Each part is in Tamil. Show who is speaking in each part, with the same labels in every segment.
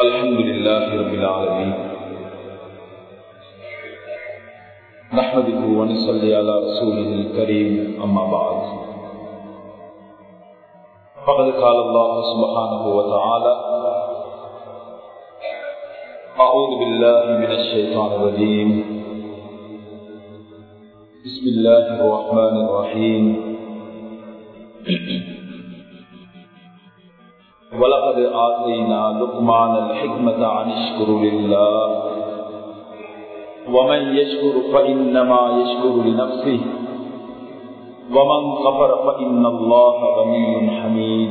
Speaker 1: الحمد لله رب العالمين نحمده ونصلي على رسوله الكريم أما بعد فقد قال الله سبحانه وتعالى أعوذ بالله من الشيطان الرجيم بسم الله الرحمن الرحيم ولقد آتينا لقمان الحكمة عن اشكر لله ومن يشكر فإنما يشكر لنفسه ومن كفر فإن الله غني حميد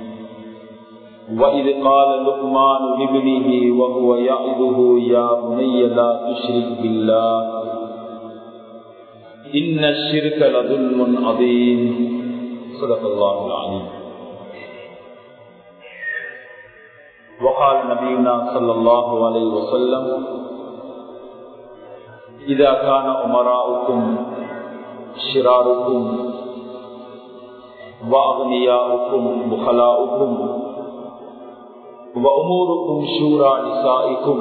Speaker 1: وإذ قال لقمان لابنه وهو يعظه يا بني لا تشرك بالله إن الشرك لظلم عظيم صدق الله العليم وقال نبينا صلى الله عليه وسلم إذا كان أمراؤكم شراركم وأغنياؤكم بخلاؤكم وأموركم شورى نسائكم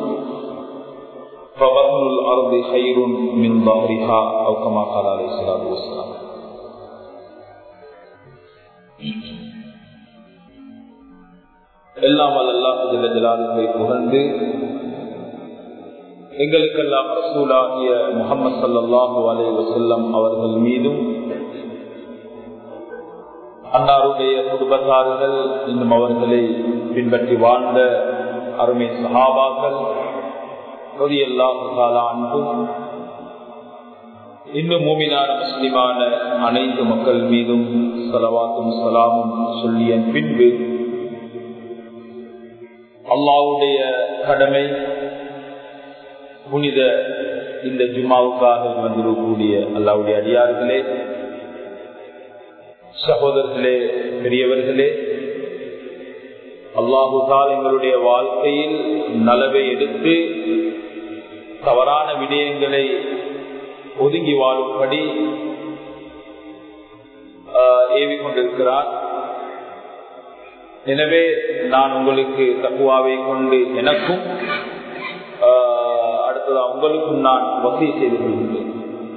Speaker 1: فبطن الأرض خير من ظهرها أو كما قال عليه الصلاة والسلام எல்லாம் அல்லாஹ் ஜல்ல ஜலாலுவை புகழ்ந்து எங்களுக்கெல்லாம் ரசூலாகிய முகமது சல்லாஹூ அலை வசல்லம் அவர்கள் மீதும் அன்னாருடைய குடும்பத்தார்கள் இன்னும் அவர்களை பின்பற்றி வாழ்ந்த அருமை சஹாபாக்கள் அன்பும் இன்னும் மூமினான முஸ்லிமான அனைத்து மக்கள் மீதும் சலவாத்தும் சலாமும் சொல்லிய பின்பு அல்லாவுடைய கடமை புனித இந்த ஜுமாவுக்காக வந்திருக்கக்கூடிய அல்லாவுடைய அடியார்களே சகோதரர்களே பெரியவர்களே அல்லாஹுதால் எங்களுடைய வாழ்க்கையில் நலவை எடுத்து தவறான விடயங்களை ஒதுங்கி வாழும்படி ஏவிக் கொண்டிருக்கிறார் எனவே நான் உங்களுக்கு தக்குவாவை கொண்டு எனக்கும் அடுத்ததா உங்களுக்கும் நான் வசதி செய்து கொள்கின்றேன்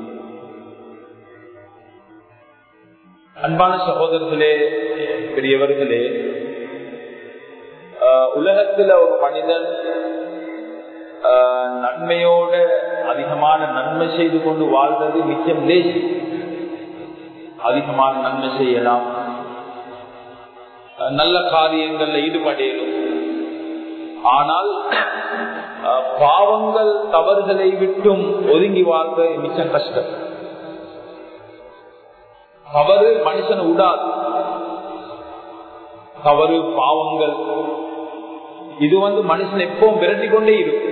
Speaker 1: அன்பான சகோதரர்களே பெரியவர்களே உலகத்துல ஒரு மனிதன் நன்மையோட அதிகமான நன்மை செய்து கொண்டு வாழ்றது மிச்சம் லேசி அதிகமான நன்மை செய்யலாம் நல்ல காரியங்கள்ல ஈடுபடையலும் ஆனால் பாவங்கள் தவறுகளை விட்டும் ஒதுங்கி வாழ்வது மிச்சம் கஷ்டம் தவறு மனுஷனை விடாது தவறு பாவங்கள் இது வந்து மனுஷன் எப்பவும் விரட்டி கொண்டே இருக்கும்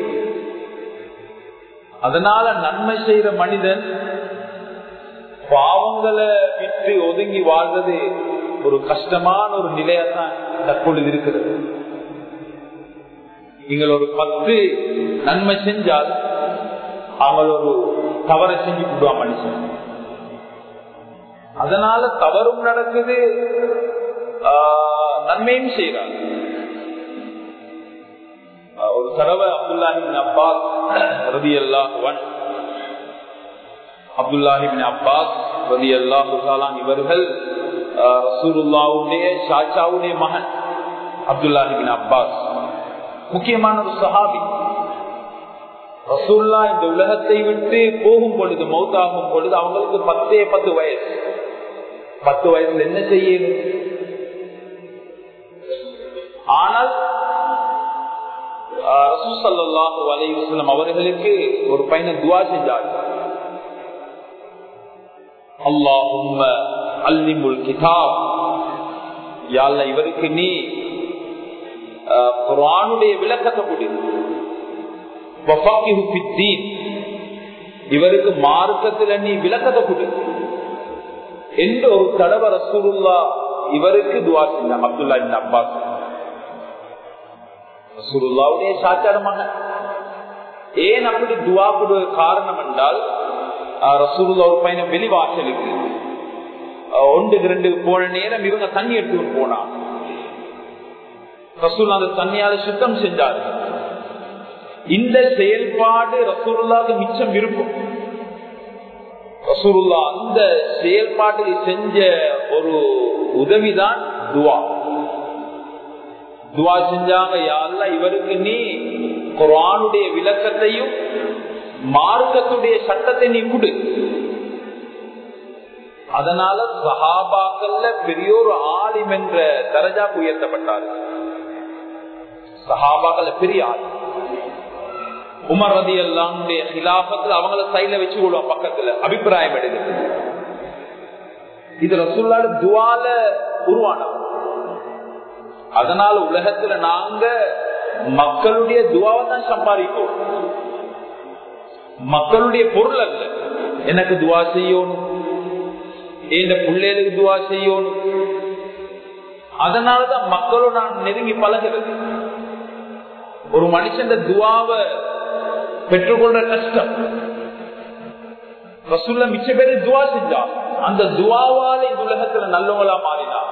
Speaker 1: அதனால நன்மை செய்யற மனிதன் பாவங்களை விட்டு ஒதுங்கி வாழ்றது ஒரு கஷ்டமான ஒரு நிலையத்தான் தற்பொழுது இருக்கிறது நீங்கள் ஒரு பத்து நன்மை செஞ்சால் அவங்க ஒரு தவறை செஞ்சு விடுவா மனுஷன் அதனால தவறும் நடக்குது நன்மையும் செய்யறாங்க ஒரு தடவை அப்துல்லாஹிபின் அப்பாஸ் ரதி அல்லாஹுவன் அப்துல்லாஹிபின் அப்பாஸ் ரதி அல்லாஹுசாலான் இவர்கள் ரசூலுல்லாவுடைய ஷாச்சாவுடைய மகன் அப்துல்லாஹிபின் அப்பாஸ் முக்கியமான ஒரு சஹாபி ரசூல்லா இந்த உலகத்தை விட்டு போகும் பொழுது மௌத்தாகும் பொழுது அவங்களுக்கு பத்தே பத்து வயசு பத்து வயசுல என்ன செய்யணும் ஆனால் ரசூசல்லாஹு அலைவசலம் அவர்களுக்கு ஒரு பையனை துவா செஞ்சார்கள் அல்லாஹும் அல்லிமுல் கிதாப் யாழ்ல இவருக்கு நீ குரானுடைய விளக்கத்தை முடியும் இவருக்கு மார்க்கத்துல நீ விளக்கத்தை கொடு எந்த ஒரு தடவை ரசூலுல்லா இவருக்கு துவா செஞ்சாங்க அப்துல்லா இன் அப்பாஸ் ரசூலுல்லாவுடைய சாச்சாரமாக ஏன் அப்படி துவா கொடுக்க காரணம் என்றால் ரசூலுல்லா ஒரு பையனை வெளிவாசலுக்கு ஒன்றுக்கு ரெண்டு போன நேரம் இவங்க தண்ணி எடுத்துட்டு போனா ரசூல் அந்த தண்ணியால சுத்தம் செஞ்சாரு இந்த செயல்பாடு ரசூலுல்லாக்கு மிச்சம் இருக்கும் ரசூலுல்லா அந்த செயல்பாட்டுக்கு செஞ்ச ஒரு உதவிதான் துவா துவா செஞ்சாங்க யாரெல்லாம் இவருக்கு நீ குரானுடைய விளக்கத்தையும் மார்க்கத்துடைய சட்டத்தை நீ கொடு அதனால சஹாபாக்கள்ல பெரிய ஒரு ஆலிம் என்ற தரஜா உயர்த்தப்பட்டார் சஹாபாக்கள்ல பெரிய ஆள் உமர் ரதி அல்லாவுடைய ஹிலாபத்தில் அவங்கள சைல வச்சு விடுவோம் பக்கத்துல அபிப்பிராயம் எடுக்கிறது இது ரசூல்லாடு துவால உருவானவர் அதனால உலகத்துல நாங்க மக்களுடைய துவாவை தான் சம்பாதிப்போம் மக்களுடைய பொருள் அல்ல எனக்கு துவா செய்யணும் என் பிள்ளைகளுக்கு துவா செய்யணும் அதனாலதான் மக்களோட நான் நெருங்கி பழகிறது ஒரு மனுஷன் துவாவை பெற்றுக்கொள்ற கஷ்டம் ரசூல்ல மிச்ச பேரு துவா செஞ்சா அந்த துவாவால இந்த உலகத்துல நல்லவங்களா மாறினா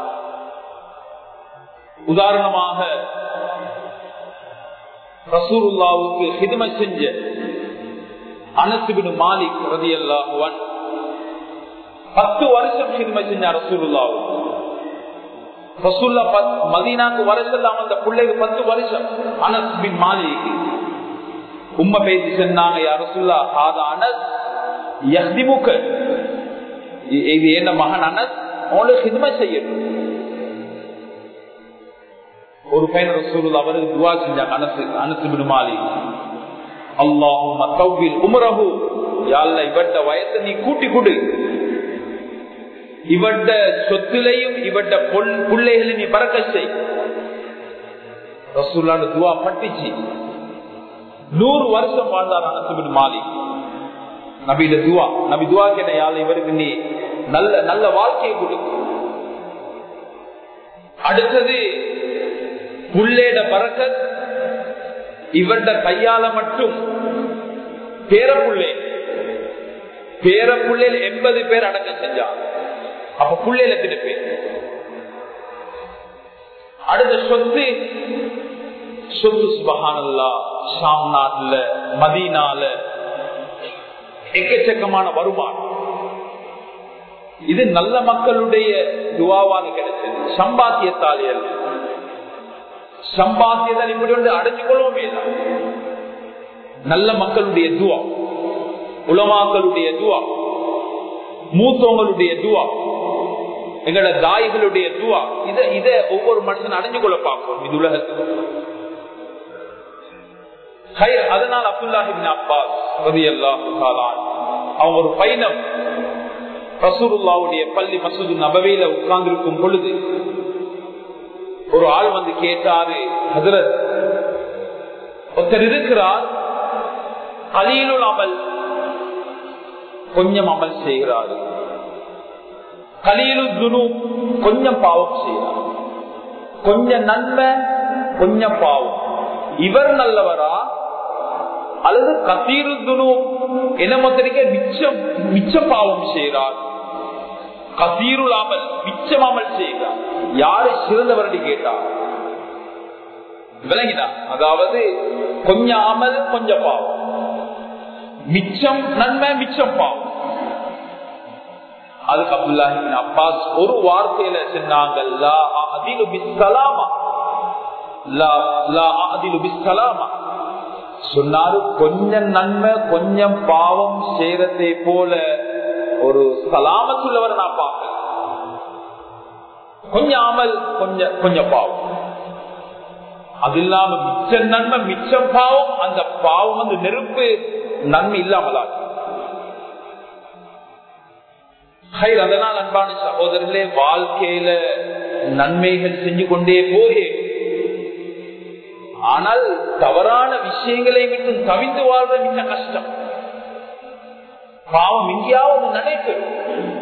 Speaker 1: உதாரணமாக ரசூருல்லாவுக்கு ஹிதம செஞ்ச அனசுபின் மாலிக் ரதி அல்லாஹுவன் பத்து வருஷம் ஹிதம செஞ்ச ரசூருல்லாவுக்கு ரசூல்லா மதீனாக்கு வரச்செல்லாம் அந்த பிள்ளைக்கு பத்து வருஷம் அனஸ் பின் மாலிக் உண்மை பேசி சொன்னாங்க யாரசுல்லா ஆத அனஸ் யஹ்திமுக இது என்ன மகன் அனஸ் உங்களுக்கு ஹிதம செய்யணும் ஒரு பையன் ரசூல் அவருக்கு துவா செஞ்சாங்க அனசு அனசு விடுமாலி அல்லாஹும் தௌவில் உமரஹு யாழ்ல இவட்ட வயத்தை நீ கூட்டி கொடு இவட்ட சொத்துலையும் இவட்ட பிள்ளைகளை நீ பறக்க செய் ரசூல்லாண்டு துவா பட்டுச்சு நூறு வருஷம் வாழ்ந்தார் அனசுபின் மாலி நபியில துவா நபி துவா கேட்ட யாழ் இவருக்கு நீ நல்ல நல்ல வாழ்க்கையை கொடு அடுத்தது புள்ளேட பறக்க இவர்ட கையால மட்டும் பேரப்புள்ளே பேரப்புள்ளையில் எண்பது பேர் அடக்கம் செஞ்சாங்க அப்ப புள்ளையில எத்தனை பேர் அடுத்த சொத்து சொத்து சுபகானல்லா ஷாம் நாட்டுல மதீனால எக்கச்சக்கமான வருமானம் இது நல்ல மக்களுடைய துவாவாக கிடைச்சது சம்பாத்தியத்தாலே அல்ல சம்பாத்தியத்தால் இப்படி வந்து அடைஞ்சு கொள்ளவே நல்ல மக்களுடைய துவா உலமாக்களுடைய துவா மூத்தவங்களுடைய துவா எங்களோட தாய்களுடைய துவா இத இத ஒவ்வொரு மனுஷன் அடைஞ்சு கொள்ள பார்ப்போம் இது உலகத்துக்கு அதனால் அப்துல்லாஹிபின் அப்பாஸ் ரதி அல்லாஹ் அவங்க ஒரு பயணம் ரசூருல்லாவுடைய பள்ளி மசூது நபவையில உட்கார்ந்திருக்கும் பொழுது ஒரு ஆள் வந்து கேட்டாரு ஹசரத் ஒருத்தர் இருக்கிறார் கலீலுல் அமல் கொஞ்சம் அமல் செய்கிறாரு கலீலு துனு கொஞ்சம் பாவம் செய்கிறார் கொஞ்சம் நன்மை கொஞ்சம் பாவம் இவர் நல்லவரா அல்லது கத்தீரு துனு என்ன மொத்தரிக்க மிச்சம் மிச்ச பாவம் செய்கிறார் கசீருள் அமல் மிச்சம் அமல் செய்கிறார் யாரு சிறந்தவரடி கேட்டார் விளங்கினா அதாவது கொஞ்சம் அமல் கொஞ்சம் பாவம் மிச்சம் நன்மை மிச்சம் பாவம் அதுக்கு அப்துல்லாஹின் அப்பாஸ் ஒரு வார்த்தையில சொன்னாங்க சொன்னாரு கொஞ்சம் நன்மை கொஞ்சம் பாவம் செய்யறதை போல ஒரு சலாமத்துள்ளவரை நான் பார்க்க கொஞ்சம் அமல் கொஞ்சம் கொஞ்சம் பாவம் அது இல்லாம மிச்ச நன்மை மிச்சம் பாவம் அந்த பாவம் வந்து நெருப்பு நன்மை இல்லாமலா அதனால் அன்பான சகோதரர்களே வாழ்க்கையில நன்மைகள் செஞ்சு கொண்டே போகே ஆனால் தவறான விஷயங்களை விட்டு தவிந்து வாழ்ற மிக கஷ்டம் பாவம் எங்கேயாவது நடைபெறும்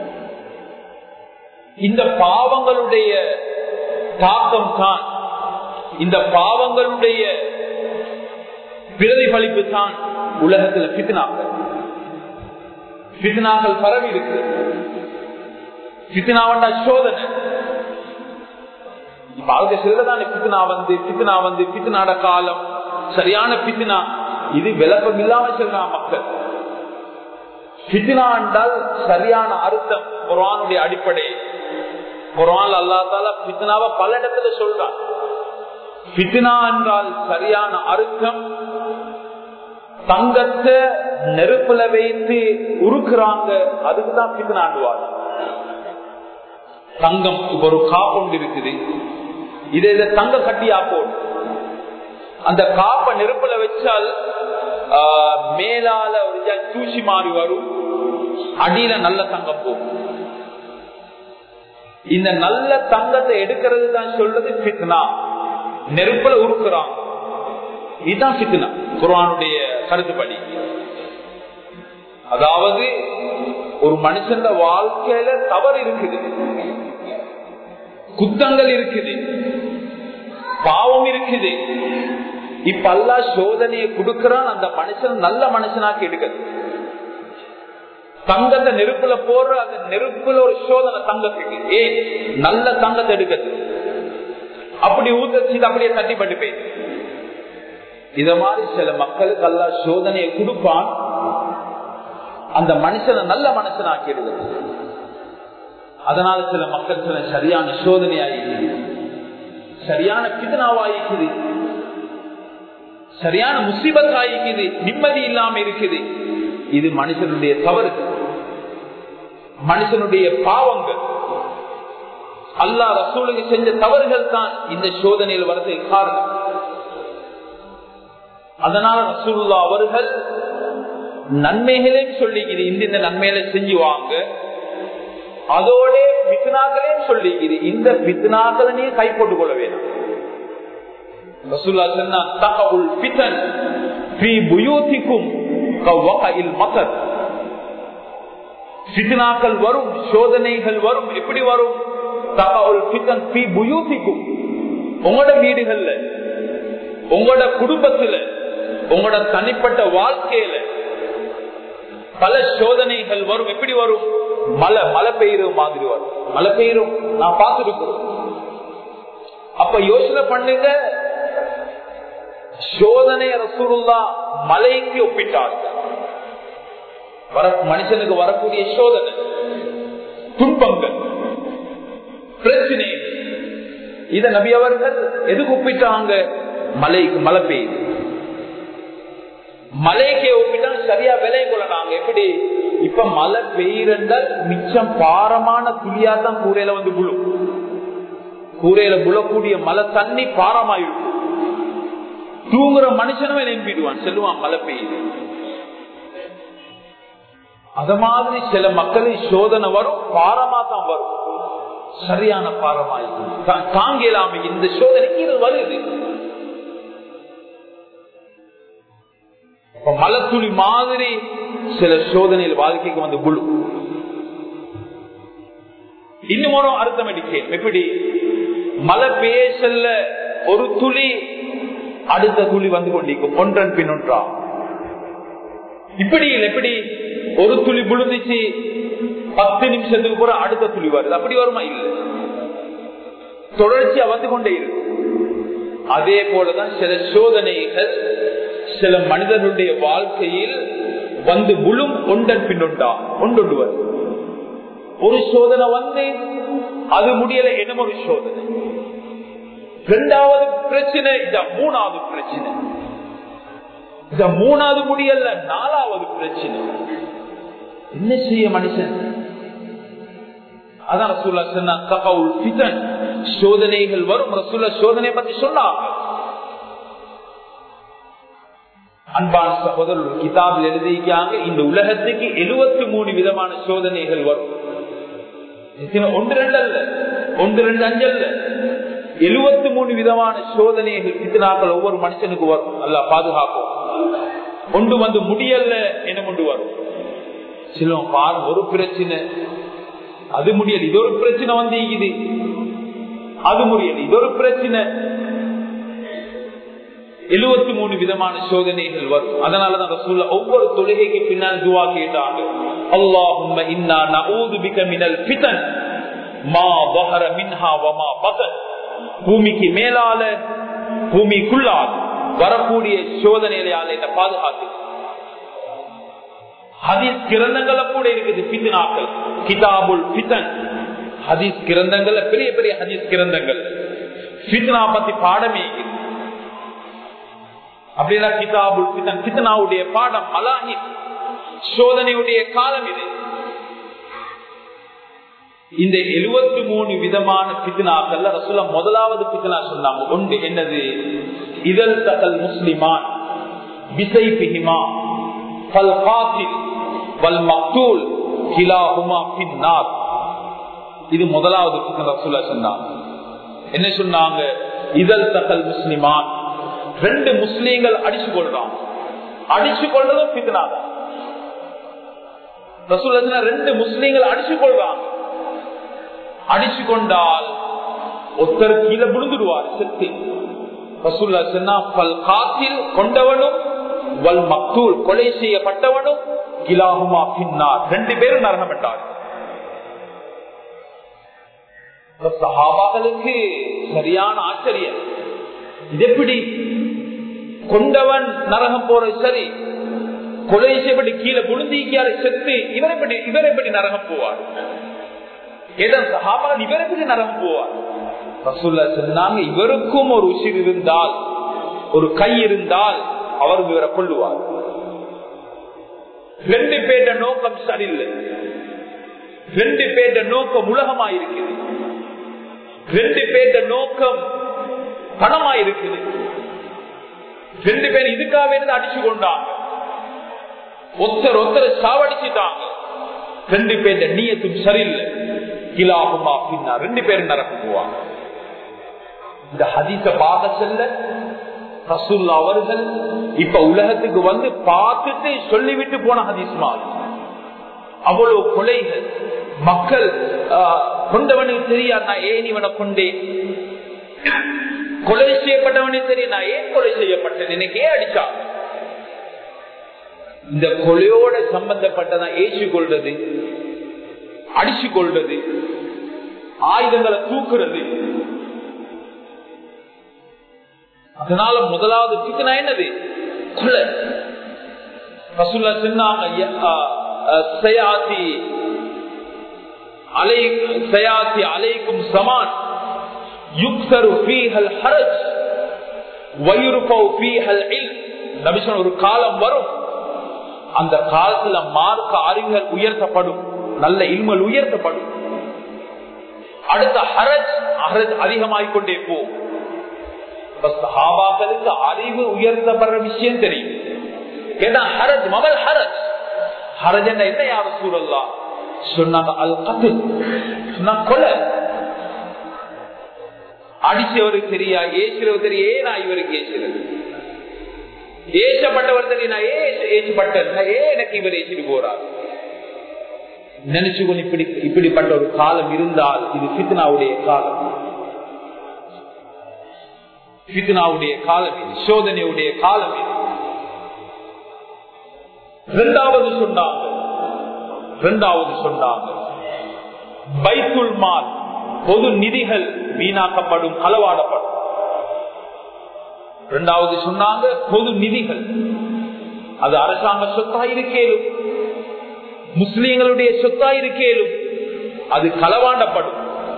Speaker 1: இந்த பாவங்களுடைய தாக்கம் தான் இந்த பாவங்களுடைய பிரதிபலிப்பு தான் உலகத்தில் பித்னாக்கள் பித்னாக்கள் பரவி இருக்கு பித்னாவண்டா சோதனை இப்ப அவங்க சிலதான பித்னா வந்து பித்னா வந்து பித்னாட காலம் சரியான பித்னா இது விளக்கம் இல்லாம சொல்றான் மக்கள் பித்னா என்றால் சரியான அர்த்தம் குரானுடைய அடிப்படை குரான் அல்லா தால பித்னாவை பல இடத்துல சொல்றான் பித்னா என்றால் சரியான அர்த்தம் தங்கத்தை நெருப்புல வைத்து உருக்குறாங்க அதுக்குதான் பித்னாண்டுவாங்க தங்கம் இப்ப ஒரு காப்பொண்டு இருக்குது இதை இதை தங்க கட்டியா போடும் அந்த காப்ப நெருப்புல வச்சால் மேலால ஒரு தூசி மாறி வரும் அடியில நல்ல தங்கம் போகும் இந்த நல்ல தங்கத்தை எடுக்கிறது தான் சொல்றது பித்னா நெருப்புல உருக்குறான் இதுதான் பித்னா குரானுடைய கருத்துப்படி அதாவது ஒரு மனுஷன் வாழ்க்கையில தவறு இருக்குது குத்தங்கள் இருக்குது பாவம் இருக்குது இப்ப அல்லா சோதனையை கொடுக்கிறான் அந்த மனுஷன் நல்ல மனுஷனாக்கி எடுக்கிறது தங்கத்தை நெருப்புல போடுற அந்த நெருப்புல ஒரு சோதனை தங்கத்துக்கு ஏ நல்ல தங்கத்தை எடுக்கிறது அப்படி ஊத்தி அப்படியே தட்டிப்பட்டு போயிடுது இத மாதிரி சில மக்களுக்கு அல்ல சோதனையை கொடுப்பான் அந்த மனுஷனை நல்ல மனுஷனாக்கி எடுக்கிறது அதனால சில மக்கள் சில சரியான சோதனை ஆகிக்குது சரியான பிதனாவாயிக்குது சரியான முசிபத் ஆகிக்குது நிம்மதி இல்லாம இருக்குது இது மனுஷனுடைய தவறு மனுஷனுடைய பாவங்கள் அல்லா ரசூலுக்கு செஞ்ச தவறுகள் தான் இந்த சோதனையில் வரதுக்கு காரணம் அதனால ரசூலுல்லா அவர்கள் நன்மைகளையும் சொல்லிக்குது இந்த நன்மைகளை செஞ்சு வாங்க அதோட பித்னாக்களையும் சொல்லிக்குது இந்த பித்னாக்களை நீ கை போட்டுக் கொள்ள வேணும் ரசூல்லா சொன்னா தகவுல் பித்தன் ஸ்ரீ புயூத்திக்கும் மக்கள் சித்னாக்கள் வரும் சோதனைகள் வரும் எப்படி வரும் தகவல் பித்தன் பி புயூத்திக்கும் உங்களோட வீடுகள்ல உங்களோட குடும்பத்துல உங்களோட தனிப்பட்ட வாழ்க்கையில பல சோதனைகள் வரும் எப்படி வரும் மழை மழை பெய்யுற மாதிரி வரும் மழை பெய்யும் நான் பார்த்துருக்கிறோம் அப்ப யோசனை பண்ணுங்க சோதனை ரசூருல்லா மலைக்கு ஒப்பிட்டார்கள் வர மனுஷனுக்கு வரக்கூடிய சோதனை துன்பங்கள் பிரச்சனை இத நபி அவர்கள் எதுக்கு ஒப்பிட்டாங்க மலைக்கு மழை பெய்யுது மலைக்கே ஒப்பிட்டா சரியா விலை கொள்ளனாங்க எப்படி இப்ப மழை பெய்யறதால் மிச்சம் பாரமான துளியா தான் கூரையில வந்து புழு கூரையில புழக்கூடிய மழை தண்ணி பாரமாயிருக்கும் தூங்குற மனுஷனுமே நம்பிடுவான் செல்லுவான் மழை பெய்யுது அத மாதிரி சில மக்களின் சோதனை வரும் பாரமா தான் வரும் சரியான பாரமா இருக்கும் தாங்கலாம இந்த சோதனைக்கு இது வருது மலத்துளி மாதிரி சில சோதனையில் வாழ்க்கைக்கு வந்து குழு இன்னும் ஒரு அர்த்தம் அடிக்கேன் எப்படி மழை பேசல்ல ஒரு துளி அடுத்த துளி வந்து கொண்டிருக்கும் ஒன்றன் பின் ஒன்றா இப்படி எப்படி ஒரு துளி விழுந்துச்சு பத்து நிமிஷத்துக்கு கூட அடுத்த துளி வருது அப்படி வருமா இல்ல தொடர்ச்சியா வந்து கொண்டே இருக்கு அதே போலதான் சில சோதனைகள் சில மனிதர்களுடைய வாழ்க்கையில் வந்து விழும் ஒன்றன் பின் ஒன்றா ஒன்றொன்று வரும் ஒரு சோதனை வந்து அது முடியல என்ன ஒரு சோதனை இரண்டாவது பிரச்சனை இந்த மூணாவது பிரச்சனை இந்த மூணாவது முடியல நாலாவது பிரச்சனை என்ன செய்ய மனுஷன் அதான் ரசூல்லா சொன்னா ககவுல் ஃபிதன் சோதனைகள் வரும் ரசூல்லா சோதனை பத்தி சொன்னாங்க அன்பான சகோதரர் கிதாபில் எழுதியிருக்காங்க இந்த உலகத்துக்கு எழுபத்தி மூணு விதமான சோதனைகள் வரும் ஒன்று ரெண்டு அல்ல ஒன்று ரெண்டு அஞ்சு அல்ல எழுபத்தி மூணு விதமான சோதனைகள் இத்தனாக்கள் ஒவ்வொரு மனுஷனுக்கு வரும் அல்ல பாதுகாப்போம் ஒன்று வந்து முடியல என்ன கொண்டு வரும் சில பாரு ஒரு பிரச்சனை அது முடியல இது ஒரு பிரச்சனை வந்து இது அது முடியல இது ஒரு பிரச்சனை எழுபத்தி மூணு விதமான சோதனைகள் வரும் அதனாலதான் ரசூல்ல ஒவ்வொரு தொழுகைக்கு பின்னால் துவா கேட்டாங்க அல்லாஹும்ம இன்னா நஊது பிக மினல் ஃபிதன் மா வஹர மின்ஹா வமா பகத் பூமிக்கு மேலால பூமிக்குள்ளால் வரக்கூடிய சோதனையால என்ன பாதுகாத்து ஹதீஸ் கிரந்தங்கள கூட இருக்குது பித்னாக்கள் கிதாபுல் பித்தன் ஹதீஸ் கிரந்தங்கள்ல பெரிய பெரிய ஹதீஸ் கிரந்தங்கள் பித்னா பத்தி பாடமே இருக்குது அப்படின்னா கிதாபுல் பித்தன் பித்னாவுடைய பாடம் மலாஹி சோதனையுடைய காலம் இது இந்த எழுபத்தி மூணு விதமான பித்னாக்கள் ரசூல முதலாவது பித்னா சொன்னாங்க ஒன்று என்னது இதழ் தகல் முஸ்லிமான் விசை பிஹிமா பல் காத்தில் வல் மக்தூல் கிலாஹுமா பின்னார் இது முதலாவது பித்னா ரசூல சொன்னாங்க என்ன சொன்னாங்க இதழ் தகல் முஸ்லிமான் ரெண்டு முஸ்லீம்கள் அடிச்சு கொள்றான் அடிச்சு கொள்றதும் பித்னா தான் ரசூல் ரெண்டு முஸ்லீம்கள் அடிச்சு கொள்றாங்க அடிச்சு கொண்டால் ஒருத்தர் கீழே விழுந்துடுவார் செத்து ரசூல்லா சொன்னா பல் காத்தில் கொண்டவனும் வல் மக்தூல் கொலை செய்யப்பட்டவனும் கிலாகுமா பின்னார் ரெண்டு பேரும் நரகம் என்றார் சஹாபாக்களுக்கு சரியான ஆச்சரியம் இது எப்படி கொண்டவன் நரகம் போறது சரி கொலை செய்யப்பட்டு கீழே விழுந்திக்காரு செத்து இவர் எப்படி இவர் எப்படி நரகம் போவார் ஏதன் சஹாபால் இவர் எப்படி நரகம் போவார் ரசூல்லா சொன்னாங்க இவருக்கும் ஒரு உசிர் இருந்தால் ஒரு கை இருந்தால் அவர் இவரை கொள்ளுவார் ரெண்டு பேருட நோக்கம் சரியில்லை ரெண்டு பேருட நோக்கம் உலகமா இருக்குது ரெண்டு பேருட நோக்கம் பணமா இருக்குது ரெண்டு பேர் இதுக்காக இருந்து அடிச்சு கொண்டாங்க ஒருத்தர் ஒருத்தர் சாவடிச்சுட்டாங்க ரெண்டு பேருட நீயத்தும் சரியில்லை கிலாகுமா பின்னா ரெண்டு பேரும் நடக்க போவாங்க இந்த ஹதீச பார்க்க செல்ல ரசூல்லா அவர்கள் இப்ப உலகத்துக்கு வந்து பார்த்துட்டு சொல்லிவிட்டு போன ஹதீஸ் மாதிரி அவ்வளவு கொலைகள் மக்கள் கொண்டவனுக்கு தெரியாது நான் ஏன் இவனை கொண்டேன் கொலை செய்யப்பட்டவனுக்கு தெரியும் நான் ஏன் கொலை செய்யப்பட்டேன் எனக்கு ஏன் அடிச்சாங்க இந்த கொலையோட சம்பந்தப்பட்டதான் ஏசி கொள்றது அடிச்சு கொள்வது ஆயுதங்களை தூக்குறது அதனால முதலாவது பித்தனா என்னது கொலை ரசுல்லா சொன்னாங்க சயாத்தி அலை சயாத்தி அலைக்கும் சமான் யுக்தரு ஃபீஹல் ஹரஜ் வயுருபவ் ஃபீஹல் இல் நபிசன் ஒரு காலம் வரும் அந்த காலத்துல மார்க்க அறிவுகள் உயர்த்தப்படும் நல்ல இல்மல் உயர்த்தப்படும் அடுத்த ஹரஜ் ஹரஜ் அதிகமாகிக்கொண்டே போகும் சஹாபாக்களுக்கு அறிவு உயர்த்தப்படுற விஷயம் தெரியும் ஏன்னா ஹரஜ் மமல் ஹரஜ் ஹரஜ் என்ன என்ன யார் சூழல்லா சொன்னாங்க அல் கத்து கொலை அடிச்சவருக்கு தெரியா ஏசுறவர் தெரியும் ஏன் நான் இவருக்கு ஏசுறது ஏசப்பட்டவர் தெரியும் நான் ஏன் ஏசப்பட்டேன் ஏன் எனக்கு இவர் ஏசிட்டு போறார் நினைச்சுக்கொண்டு இப்படி இப்படிப்பட்ட ஒரு காலம் இருந்தால் இது பித்னாவுடைய காலம் பித்னாவுடைய காலம் இது சோதனையுடைய காலம் இது இரண்டாவது சொன்னாங்க இரண்டாவது சொன்னாங்க பைத்துல் மால் பொது நிதிகள் வீணாக்கப்படும் களவாடப்படும் இரண்டாவது சொன்னாங்க பொது நிதிகள் அது அரசாங்க சொத்தா இருக்கேலும் முஸ்லீம்களுடைய சொத்தா இருக்கேலும் அது களவாண்டப்படும்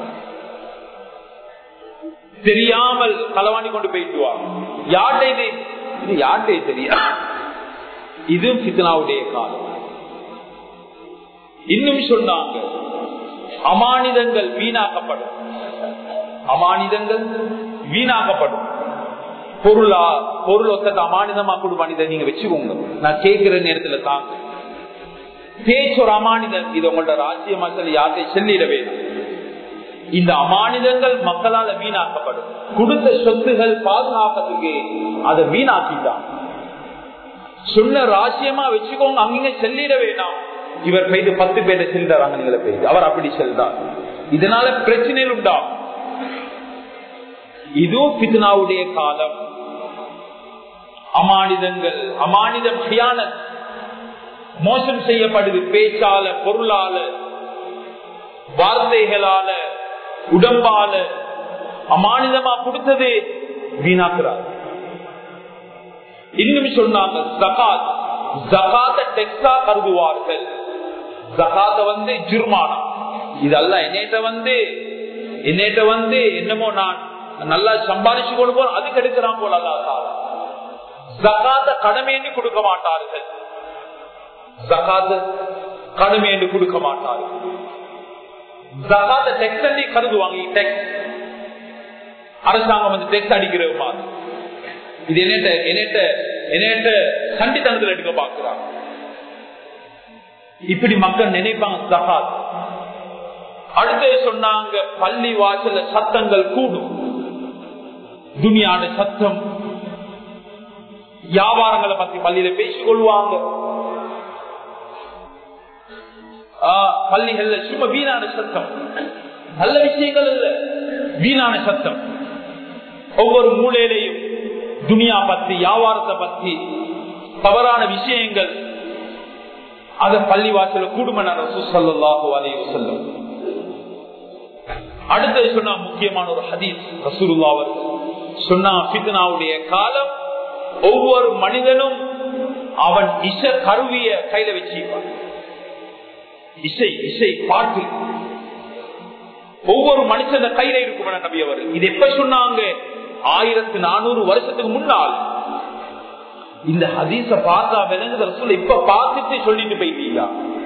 Speaker 1: தெரியாமல் களவாண்டி கொண்டு போயிட்டுவா யார்டை இது இது யார்டை தெரியா இது பித்னாவுடைய காலம் இன்னும் சொன்னாங்க அமானிதங்கள் வீணாக்கப்படும் அமானிதங்கள் வீணாக்கப்படும் பொருளா பொருள் ஒத்தத்தை அமானிதமா கொடு மனிதன் நீங்க வச்சுக்கோங்க நான் கேட்கிற நேரத்துல தாங்க பேச்சு ஒரு அமானிதம் இது உங்களோட ராஜ்யமா சொல்லி யார்கிட்ட சொல்லிட வேணும் இந்த அமானிதங்கள் மக்களால வீணாக்கப்படும் கொடுத்த சொத்துகள் பாதுகாக்கிறதுக்கு அதை வீணாக்கிட்டான் சொன்ன ராஜ்யமா வச்சுக்கோங்க அங்க செல்லிட வேணாம் இவர் பெய்து பத்து பேரை செல்றாங்க நீங்கள பெய்து அவர் அப்படி செல்றார் இதனால பிரச்சனைகள் உண்டா இதுவும் பித்னாவுடைய காலம் அமானிதங்கள் அமானிதம் ஹியானத் மோசம் செய்யப்படுது பேச்சால பொருளால வார்த்தைகளால உடம்பால அமானிதமா கொடுத்தது வீணாக்குறார் இன்னும் சொன்னாங்க ஜகாத் ஜகாத்த டெக்ஸா கருதுவார்கள் ஜகாத்த வந்து ஜுர்மானம் இதெல்லாம் என்னேட்ட வந்து என்னேட்ட வந்து என்னமோ நான் நல்லா சம்பாதிச்சு கொண்டு போறோம் அதுக்கு எடுக்கிறான் போல அல்லா ஜகாத்த கடமைன்னு கொடுக்க மாட்டார்கள் ஜகாத்து கடமைன்னு கொடுக்க மாட்டார்கள் ஜகாத்த டெக்ஸ் அள்ளி கருதுவாங்க டெக்ஸ் அரசாங்கம் வந்து டெக்ஸ் அடிக்கிற மாதிரி இது என்னட்ட என்னட்ட என்னட்ட சண்டித்தனத்தில் எடுக்க பார்க்கிறாங்க இப்படி மக்கள் நினைப்பாங்க ஜகாத் அடுத்து சொன்னாங்க பள்ளி வாசல சத்தங்கள் கூடும் துனியாட சத்தம் வியாபாரங்களை பத்தி பள்ளியில பேசிக் கொள்வாங்க பள்ளிகள்ல சும்மா வீணான சத்தம் நல்ல விஷயங்கள் இல்ல வீணான சத்தம் ஒவ்வொரு மூலையிலையும் துனியா பத்தி வியாபாரத்தை பத்தி தவறான விஷயங்கள் அத பள்ளி வாசல கூடுமன ரசூசல்லாஹு அலைஹி வஸல்லம் அடுத்தது சொன்னா முக்கியமான ஒரு ஹதீஸ் ரசூலுல்லா அவர்கள் சொன்னா ஃபித்னாவுடைய காலம் ஒவ்வொரு மனிதனும் அவன் இசை கருவிய கையில வச்சிருப்பான் இசை இசை பாட்டு ஒவ்வொரு மனுஷன் கையில இருக்கும் நபி அவர் இது எப்ப சொன்னாங்க ஆயிரத்தி நானூறு வருஷத்துக்கு முன்னால் இந்த ஹதீச பார்த்தா விளங்குத ரசூல் இப்ப பார்த்துட்டு சொல்லிட்டு போயிட்டீங்களா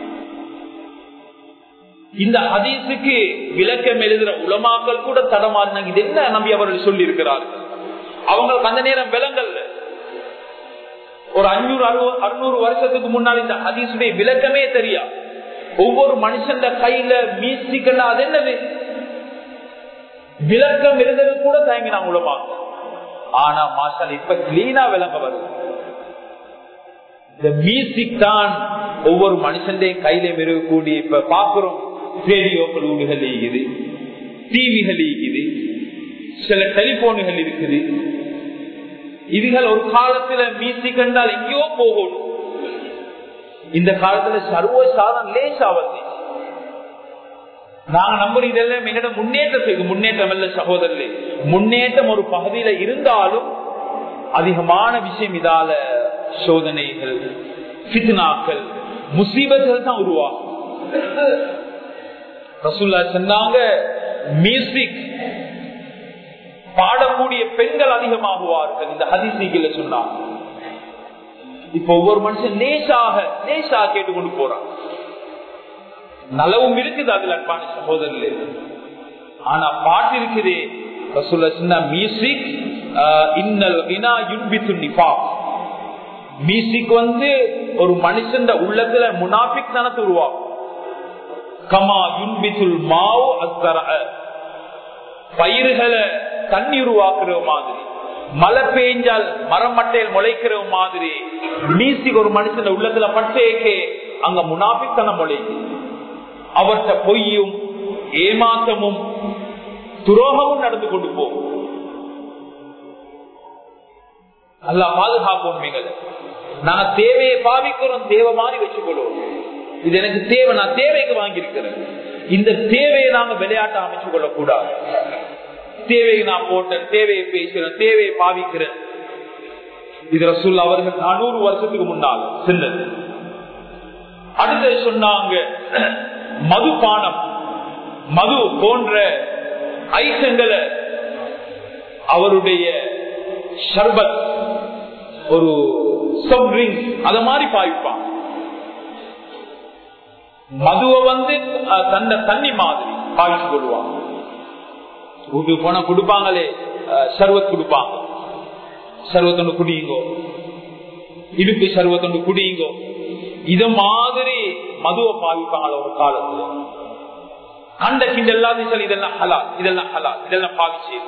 Speaker 1: இந்த ஹதீஸுக்கு விளக்கம் எழுதுற உலமாக்கள் கூட தடமாறினாங்க இது என்ன நம்பி அவர்கள் சொல்லி இருக்கிறார்கள் அவங்களுக்கு அந்த நேரம் விலங்கல்ல ஒரு அஞ்சூறு அறுநூறு வருஷத்துக்கு முன்னால் இந்த ஹதீஸுடைய விளக்கமே தெரியா ஒவ்வொரு மனுஷன் கையில மீசிக்கல அது என்னது விளக்கம் இருந்தது கூட தயங்கினாங்க உலமாங்க ஆனா மாஷால் இப்ப கிளீனா விளங்க வருது இந்த மியூசிக் தான் ஒவ்வொரு மனுஷன்டைய கையில இருக்கக்கூடிய இப்ப பாக்குறோம் ரேடியோக்கள் ஊடுகள் இருக்குது டிவிகள் இருக்குது சில டெலிபோனுகள் இருக்குது இதுகள் ஒரு காலத்துல மியூசிக் என்றால் எங்கேயோ போகணும் இந்த காலத்துல சர்வசாதம் லேசா வந்து நாங்க நம்புறோம் இதெல்லாம் எங்கட முன்னேற்றத்துக்கு முன்னேற்றம் அல்ல சகோதரர்களே முன்னேற்றம் ஒரு பகுதியில இருந்தாலும் அதிகமான விஷயம் இதால சோதனைகள் பித்னாக்கள் முசீபத்துகள் தான் உருவாகும் ரசூல்லா சொன்னாங்க மியூசிக் பாடக்கூடிய பெண்கள் அதிகமாகுவார்கள் இந்த ஹதிசீகில சொன்னாங்க இப்ப ஒவ்வொரு மனுஷன் லேசாக லேசா கேட்டுக்கொண்டு போறான் நலவும் இருக்குது அதுல அன்பான சகோதரர்களே ஆனா பாட்டு இருக்குதே ரசூல்லா சொன்னா மியூசிக் இன்னல் வினா யுன்பித்து நிபா மியூசிக் வந்து ஒரு மனுஷன் உள்ளத்துல முனாபிக் தனத்து உருவாகும் கமா யுன்பித்துல் மாவு அத்தர பயிர்களை தண்ணி உருவாக்குற மாதிரி மழை பெய்ஞ்சால் மரமட்டையில் முளைக்கிற மாதிரி மியூசிக் ஒரு மனுஷன் உள்ளத்துல பட்டேக்கே அங்க முனாபித்தனம் முளைக்கு அவர்கிட்ட பொய்யும் ஏமாற்றமும் துரோகமும் நடந்து கொண்டு போகும் நல்லா பாதுகாப்போம் நீங்கள் நாங்க தேவையை பாவிக்கிறோம் தேவை மாதிரி வச்சுக்கொள்வோம் இது எனக்கு தேவை நான் தேவைக்கு வாங்கியிருக்கிறேன் இந்த தேவையை நாங்க விளையாட்ட அமைச்சு கொள்ள கூடாது தேவையை நான் போட்டேன் தேவையை பேசுறேன் தேவையை பாவிக்கிறேன் இது ரசூல் அவர்கள் நானூறு வருஷத்துக்கு முன்னால் சென்றது அடுத்தது சொன்னாங்க மதுபானம் மது போன்ற ஐட்டங்களை அவருடைய ஷர்பத் ஒரு சப் ட்ரிங்க் அத மாதிரி பாவிப்பான் மதுவை வந்து தன்னை தண்ணி மாதிரி பாவிச்சு கொள்வாங்க வீட்டுக்கு போனா கொடுப்பாங்களே சர்வத் கொடுப்பாங்க சர்வத்தொண்டு குடியுங்கோ இடுப்பு சர்வத்தொண்டு குடியுங்கோ இது மாதிரி மதுவை பாவிப்பாங்கள ஒரு காலத்துல கண்ட கிண்ட எல்லாத்தையும் சொல்லி இதெல்லாம் ஹலா இதெல்லாம் ஹலா இதெல்லாம் பாவிச்சு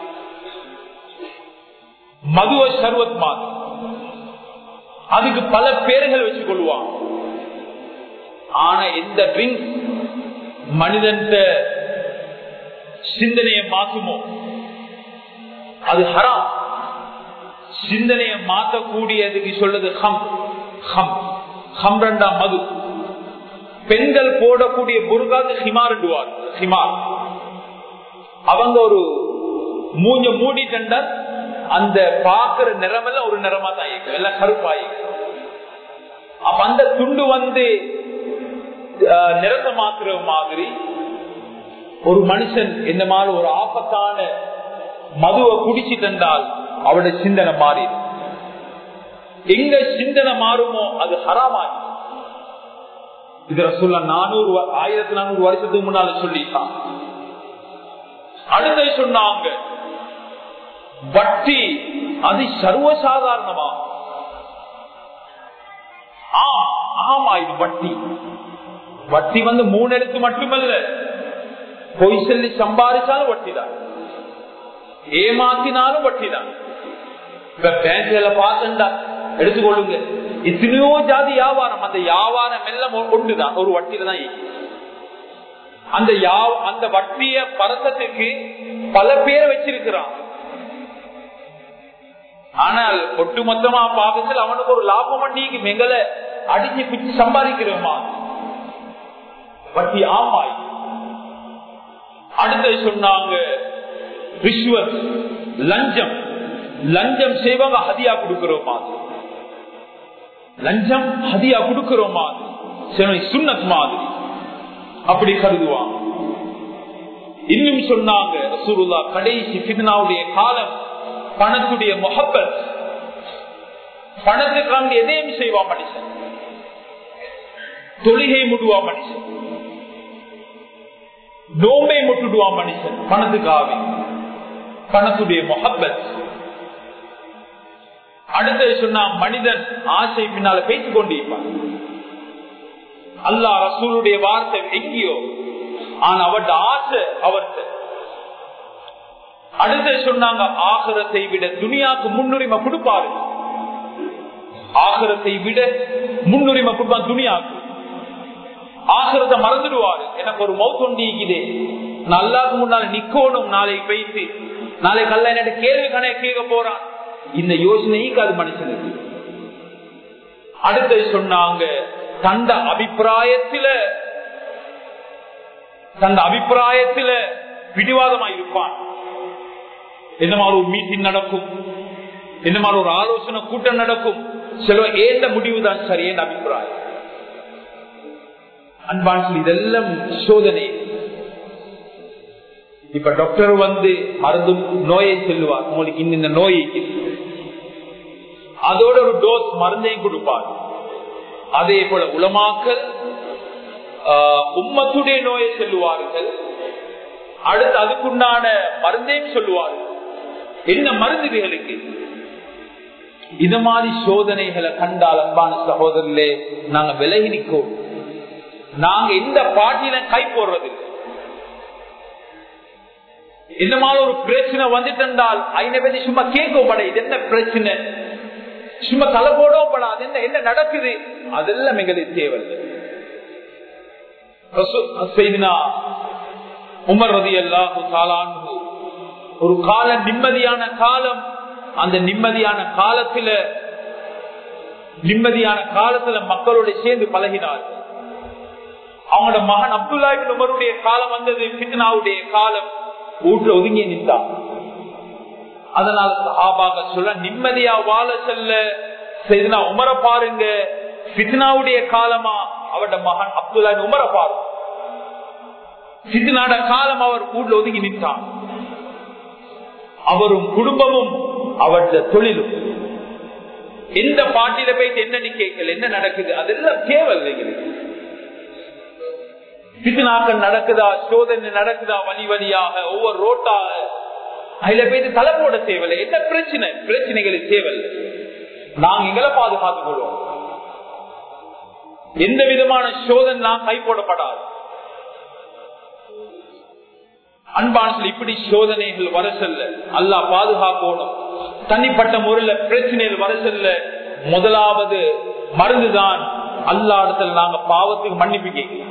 Speaker 1: மதுவ சர்வத் மாதிரி அதுக்கு பல பேர்கள் வச்சு கொள்வான் ஆனா எந்த ட்ரிங்க் மனிதன் சிந்தனையை மாற்றுமோ அது ஹராம் சிந்தனையை மாற்றக்கூடியதுக்கு சொல்றது ஹம் ஹம் ஹம் ரெண்டா மது பெண்கள் போடக்கூடிய புருகாக்கு ஹிமார் ஹிமார் அவங்க ஒரு மூஞ்ச மூடிட்டா அந்த பாக்குற நிறமெல்லாம் ஒரு நிறமா தான் இருக்கும் எல்லாம் கருப்பாயிருக்கும் அப்ப அந்த துண்டு வந்து அஹ், நிறத்தை மாத்துற மாதிரி ஒரு மனுஷன் இந்த மாதிரி ஒரு ஆபத்தான மதுவை குடிச்சிட்டால் அவருடைய சிந்தனை மாறிடும் எங்க சிந்தனை மாறுமோ அது ஹராமாகி இதுல சொல்ல நானூறு வ- ஆயிரத்தி நானூறு வருஷத்துக்கு முன்னால சொல்லிட்டான் அடுத்த சொன்னாங்க வட்டி அது சர்வசாதாரணமா ஆம், ஆமா இது வட்டி வட்டி வந்து மூணு எழுத்து மட்டுமல்ல பொய் சொல்லி சம்பாதிச்சாலும் வட்டி தான் ஏமாத்தினாலும் வட்டி தான் இப்ப பேங்க்ல பார்த்தா எடுத்துக்கொள்ளுங்க எத்தனையோ ஜாதி வியாபாரம் அந்த வியாபாரம் எல்லாம் ஒன்றுதான் ஒரு வட்டியில தான் இருக்கு. அந்த யா- அந்த வட்டிய பறக்கத்துக்கு பல பேர் வச்சிருக்கிறான் ஆனால் ஒட்டுமொத்தமா பார்க்கல அவனுக்கு ஒரு லாபம் பண்ணிக்கு மெங்கல அடிச்சு பிச்சு சம்பாதிக்கிறோமா வட்டி ஆமாய் அடுத்து சொன்னாங்க ரிஷ்வத் லஞ்சம் லஞ்சம் செய்வாங்க ஹதியா கொடுக்கிறோமா லஞ்சம் ஹதியா கொடுக்கிறோமா சரி, சுன்னத் மாதிரி அப்படி கருதுவாங்க இன்னும் சொன்னாங்க ரசூலுல்லாஹ் கடைசி ஃபித்னாவுடைய காலம் பணத்துடைய முகப்பத் பணத்துக்காண்டி எதையும் செய்வா மனுஷன் தொழுகை முடுவா மனுஷன் நோம்பை முட்டுடுவா மனுஷன் பணத்துக்காக பணத்துடைய முகப்பத் அடுத்தது சொன்னா மனிதன் ஆசை பின்னால பேசிக் கொண்டிருப்பான் அல்லாஹ் ரசூலுடைய வார்த்தை எங்கேயோ ஆனா அவட்ட ஆசை அவர்கிட்ட அடுத்து சொன்னாங்க ஆகரத்தை விட துனியாக்கு முன்னுரிமை கொடுப்பாரு ஆகரத்தை விட முன்னுரிமை கொடுப்பான் துனியாக்கு ஆகரத்தை மறந்துடுவாரு எனக்கு ஒரு மௌத்தொண்டி இருக்குது நல்லாக்கு முன்னால நிக்கணும் நாளைக்கு போயிட்டு நாளைக்கு அல்ல என்ன கேள்வி கணக்கு கேட்க போறான் இந்த யோசனைக்கு அது மனுஷனுக்கு அடுத்து சொன்னாங்க தந்த அபிப்பிராயத்தில தந்த அபிப்பிராயத்தில பிடிவாதமா இருப்பான் என்ன மாதிரி ஒரு மீட்டிங் நடக்கும் என்ன மாதிரி ஒரு ஆலோசனை கூட்டம் நடக்கும் சில ஏந்த முடிவு தான் சரி என்ற அபிப்பிராயம் அன்பான் சொல்லி இதெல்லாம் சோதனை இப்ப டாக்டர் வந்து மருந்து நோயை சொல்லுவார் உங்களுக்கு இந்த நோய் இருக்குது. அதோட ஒரு டோஸ் மருந்தையும் கொடுப்பார் அதே போல உலமாக்கல் ஆஹ், உம்மத்துடைய நோயை சொல்லுவார்கள் அடுத்து அதுக்குண்டான மருந்தையும் சொல்லுவார்கள் என்ன மருந்துகளுக்கு இது மாதிரி சோதனைகளை கண்டால் அன்பான சகோதரர்களே நாங்க விலகி நிற்கும் நாங்க எந்த பாட்டில கை போடுறது இந்த மாதிரி ஒரு பிரச்சனை வந்துட்டால் ஐநா பத்தி சும்மா கேட்கப்பட இது என்ன பிரச்சனை சும்மா தலை போடவும் படாது என்ன என்ன நடக்குது அதெல்லாம் எங்களுக்கு தேவையில்லை ரசூ- செய்தினா உமர் ரதி அல்லாஹு தாலான்ஹு ஒரு காலம் நிம்மதியான காலம் அந்த நிம்மதியான காலத்துல நிம்மதியான காலத்துல மக்களோட சேர்ந்து பழகினார்கள் அவங்களோட மகன் அப்துல்லா இப்னு உமருடைய காலம் வந்தது பித்னாவுடைய காலம் வீட்டுல ஒதுங்கி நின்றான் அதனால சஹாபாக சொல்ல நிம்மதியா வாழ செல்ல செய்தினா உமர பாருங்க பித்னாவுடைய காலமா அவருடைய மகன் அப்துல்லா இப்னு உமர பாருங்க சித்தினாட காலம் அவர் வீட்டுல ஒதுங்கி நின்றான் அவரும் குடும்பமும் அவருடைய தொழிலும் எந்த பாட்டில போயிட்டு என்ன கேட்கல என்ன நடக்குது அதெல்லாம் தேவையில்லை எங்களுக்கு பித்னாக்கள் நடக்குதா சோதனை நடக்குதா வழி வழியாக ஒவ்வொரு ரோட்டாக அதுல போயிட்டு தலை போட தேவையில்லை என்ன பிரச்சனை பிரச்சனைகளுக்கு தேவையில்லை நாங்க எங்களை பாதுகாத்துக் கொள்வோம் எந்த விதமான சோதனை நான் கை போடப்படாது அன்பான இப்படி சோதனைகள் வர செல்ல அல்லா பாதுகாக்கணும் தனிப்பட்ட முறையில் பிரச்சனைகள் வர செல்ல முதலாவது மருந்துதான் அல்லா இடத்துல நாங்க பாவத்துக்கு மன்னிப்பு கேட்கிறோம்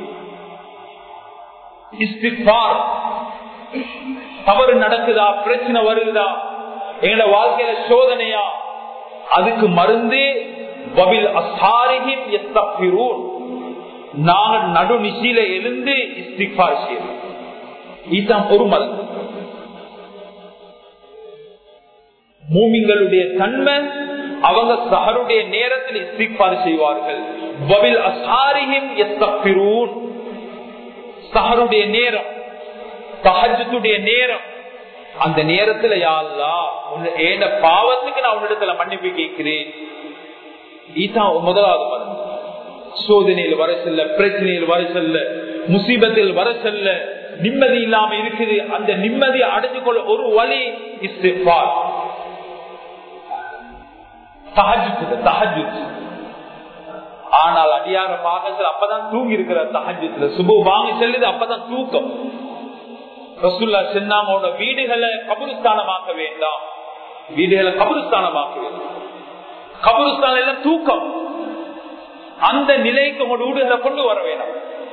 Speaker 1: இஸ்திக்பார். தவறு நடக்குதா பிரச்சனை வருகுதா எங்களோட வாழ்க்கையில சோதனையா அதுக்கு மருந்து வபில் அசாரிகின் எத்தப்பிரூன் நாங்க நடு நிசையில எழுந்து இஸ்திக்பார் செய்யணும் இதுதான் ஒரு மருந்து மூமிங்களுடைய தன்மை அவங்க சஹருடைய நேரத்தில் இஸ்திக்பார் செய்வார்கள் வபில் அசாரிஹிம் யஸ்தக்பிரூன் சஹருடைய நேரம் தஹஜ்ஜுடைய நேரம் அந்த நேரத்துல யாழ்லா ஏன பாவத்துக்கு நான் உன்னிடத்துல மன்னிப்பு கேட்கிறேன் இதுதான் முதலாவது மருந்து சோதனையில் வர செல்ல பிரச்சனையில் வர செல்ல முசீபத்தில் வர செல்ல நிம்மதி இல்லாம இருக்குது அந்த நிம்மதியை அடைஞ்சு கொள்ள ஒரு வழி இஸ்திஃபார் ஆனால் அடியார பாகத்தில் அப்பதான் தூங்கி இருக்கிற தஹஜத்துல சுபு வாங்கி செல்லுது அப்பதான் தூக்கம் ரசுல்லா சென்னாமோட வீடுகளை கபுருஸ்தானமாக்க வேண்டாம் வீடுகளை கபுருஸ்தானமாக்க வேண்டாம் கபுருஸ்தான் எல்லாம் தூக்கம் அந்த நிலைக்கு உங்களோட வீடுகளை கொண்டு வர வேண்டாம்